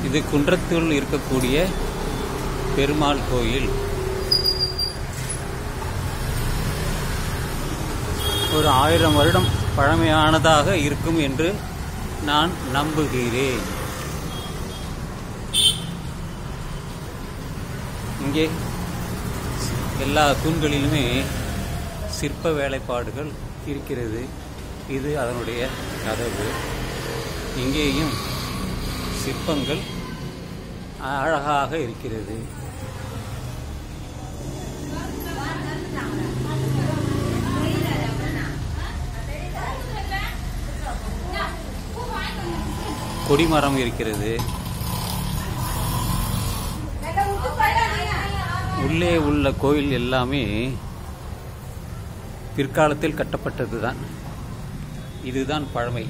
இது குன்றத்தில் இருக்கக்கூடிய பெருமாள் கோயில் ஒரு ஆயிரம் வருடம் பழமையானதாக இருக்கும் என்று நான் நம்புகிறேன் இங்கே எல்லா தூண்களிலுமே சிற்ப வேலைப்பாடுகள் இருக்கிறது இது அதனுடைய கதவு இங்கேயும் சிற்பங்கள் அழகாக இருக்கிறது கொடிமரம் இருக்கிறது உள்ளே உள்ள கோயில் எல்லாமே பிற்காலத்தில் கட்டப்பட்டதுதான் இதுதான் பழமை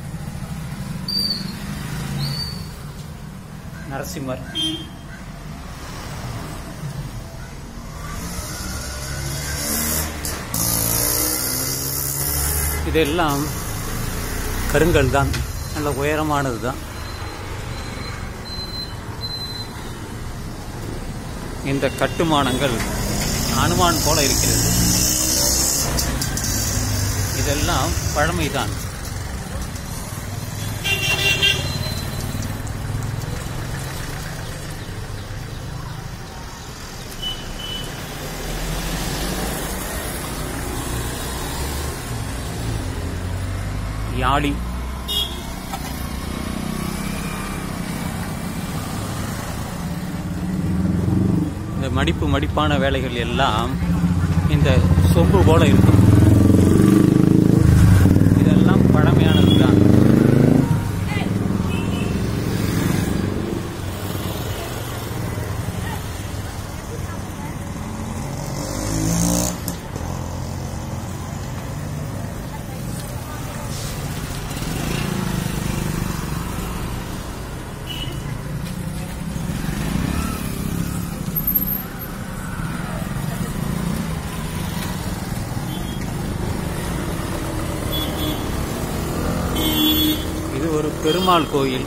நரசிம்மர் இதெல்லாம் கருங்கல் தான் நல்ல உயரமானது தான் இந்த கட்டுமானங்கள் அனுமான் போல இருக்கிறது இதெல்லாம் பழமைதான் யாழி இந்த மடிப்பு மடிப்பான வேலைகள் எல்லாம் இந்த சொம்பு போல இருக்கும் இதெல்லாம் பழமையானது தான் இது ஒரு பெருமாள் கோயில்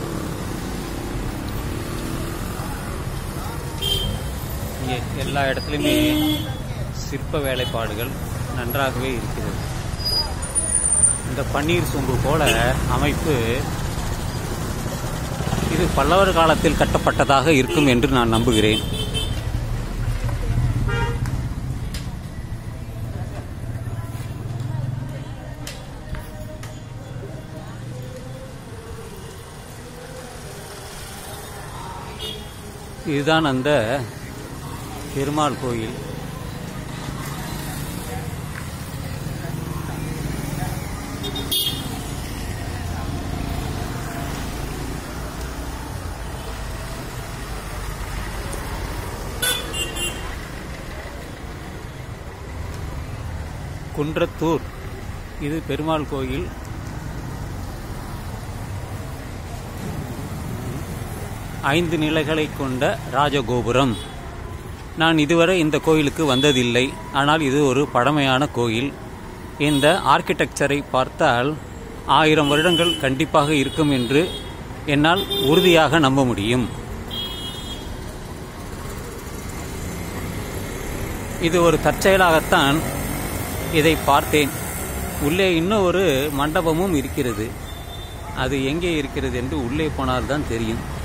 இங்கே எல்லா இடத்துலையுமே சிற்ப வேலைப்பாடுகள் நன்றாகவே இருக்கிறது இந்த பன்னீர் சொம்பு போல அமைப்பு இது பல்லவர் காலத்தில் கட்டப்பட்டதாக இருக்கும் என்று நான் நம்புகிறேன் இதுதான் அந்த பெருமாள் கோயில் குன்றத்தூர் இது பெருமாள் கோயில் ஐந்து நிலைகளை கொண்ட ராஜகோபுரம் நான் இதுவரை இந்த கோயிலுக்கு வந்ததில்லை ஆனால் இது ஒரு பழமையான கோயில் இந்த ஆர்கிடெக்சரை பார்த்தால் ஆயிரம் வருடங்கள் கண்டிப்பாக இருக்கும் என்று என்னால் உறுதியாக நம்ப முடியும் இது ஒரு தற்செயலாகத்தான் இதை பார்த்தேன் உள்ளே இன்னும் ஒரு மண்டபமும் இருக்கிறது அது எங்கே இருக்கிறது என்று உள்ளே போனால்தான் தெரியும்